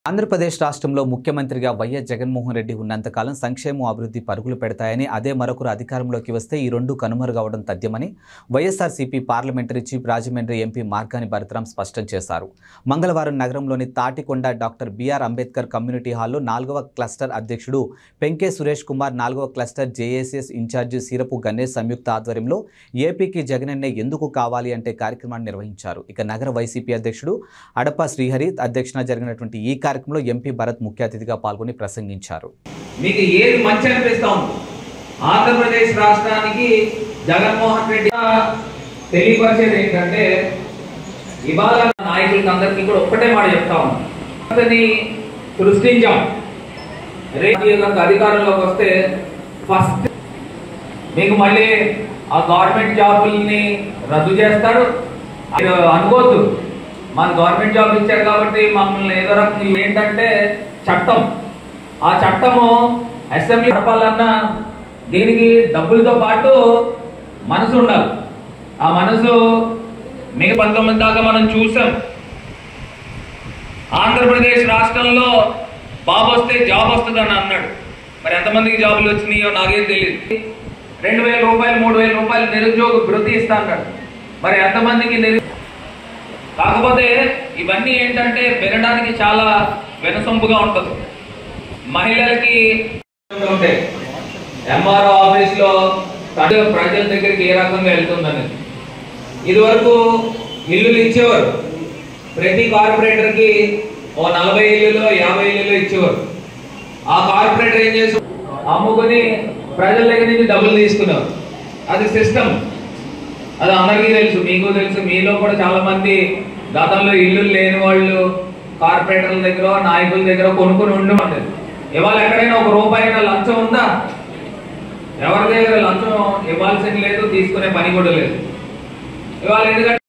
ఆంధ్రప్రదేశ్ రాష్ట్రంలో ముఖ్యమంత్రిగా వైఎస్ జగన్మోహన్ రెడ్డి ఉన్నంతకాలం సంక్షేమం అభివృద్ధి పరుగులు పెడతాయని అదే మరొకరు అధికారంలోకి వస్తే ఈ రెండు కనుమరుగవడం తథ్యమని YSRCP parliamentary chief Rajahmundry MP Margani Bharatram స్పష్టం చేశారు మంగళవారం నగరంలోని Tatikonda doctor BR Ambedkar community హాల్లో నాలుగవ క్లస్టర్ అధ్యక్షుడు పెంకే సురేష్ కుమార్ నాలుగవ cluster JACS incharge Seerapu Ganesh సంయుక్త ఆధ్వర్యంలో ఏపీకి జగనన్నే ఎందుకు కావాలి అంటే కార్యక్రమాన్ని నిర్వహించారు ఇక నగర వైసీపీ అధ్యక్షుడు అడప శ్రీహరి అధ్యక్షన జరిగినటువంటి ఈ కార్యక్రమంలో ఎంపీ భరత్ ముఖ్య అతిథిగా పాల్గొని ప్రసంగించారు మీకు ఏది మంచి అనిపిస్తా ఉంది ఆంధ్రప్రదేశ్ రాష్ట్రానికి జగన్మోహన్ రెడ్డి తెలియపరిచేది ఏంటంటే ఇవాళ నాయకులకి అందరికీ కూడా ఒక్కటే మాట చెప్తా ఉన్నాం అతన్ని సృష్టించాం రేపు అధికారంలోకి వస్తే ఫస్ట్ మీకు మళ్ళీ ఆ గవర్నమెంట్ జాబుల్ని రద్దు చేస్తాడు మీరు అనుకోవద్దు మన గవర్నమెంట్ జాబ్ ఇచ్చారు కాబట్టి మమ్మల్ని ఏదో రకం ఏంటంటే చట్టం ఆ చట్టము అసెంబ్లీ నడపాలన్నా దీనికి డబ్బులతో పాటు మనసు ఉండాలి ఆ మనసు మిగతా పంతొమ్మిది దాకా మనం చూసాం ఆంధ్రప్రదేశ్ రాష్ట్రంలో బాబు వస్తే జాబ్ వస్తుందని అన్నాడు మరి ఎంతమందికి జాబులు వచ్చినాయో నాకేం తెలియదు రెండు వేల రూపాయలు మూడు వేల రూపాయలు నిరుద్యోగ వృత్తి ఇస్తా అన్నాడు మరి ఎంతమందికి నిరు కాకపోతే ఇవన్నీ ఏంటంటే వినడానికి చాలా వినసొంపుగా ఉంటుంది మహిళలకి ఉంటాయి ఎంఆర్ఓ ఆఫీస్ లో తడు ప్రజల దగ్గరికి ఏ రకంగా వెళ్తుందని ఇదివరకు ఇల్లులు ఇచ్చేవారు ప్రతి కార్పొరేటర్ కి ఓ నలభై ఇల్లులో యాభై ఇల్లులో ఇచ్చేవారు ఆ కార్పొరేటర్ ఏం చేసి అమ్ముకుని ప్రజల దగ్గర నుంచి డబ్బులు తీసుకున్నారు అది సిస్టమ్ అది అందరికీ తెలుసు మీకు తెలుసు మీలో కూడా చాలా మంది గతంలో ఇల్లు లేని వాళ్ళు కార్పొరేటర్ల దగ్గర నాయకుల దగ్గర కొనుక్కొని ఉండమంటారు ఇవాళ ఎక్కడైనా ఒక రూపాయి అయినా లంచం ఉందా ఎవరి దగ్గర లంచం ఇవ్వాల్సింది లేదు తీసుకునే పని కూడా లేదు ఇవాళ ఎందుకంటే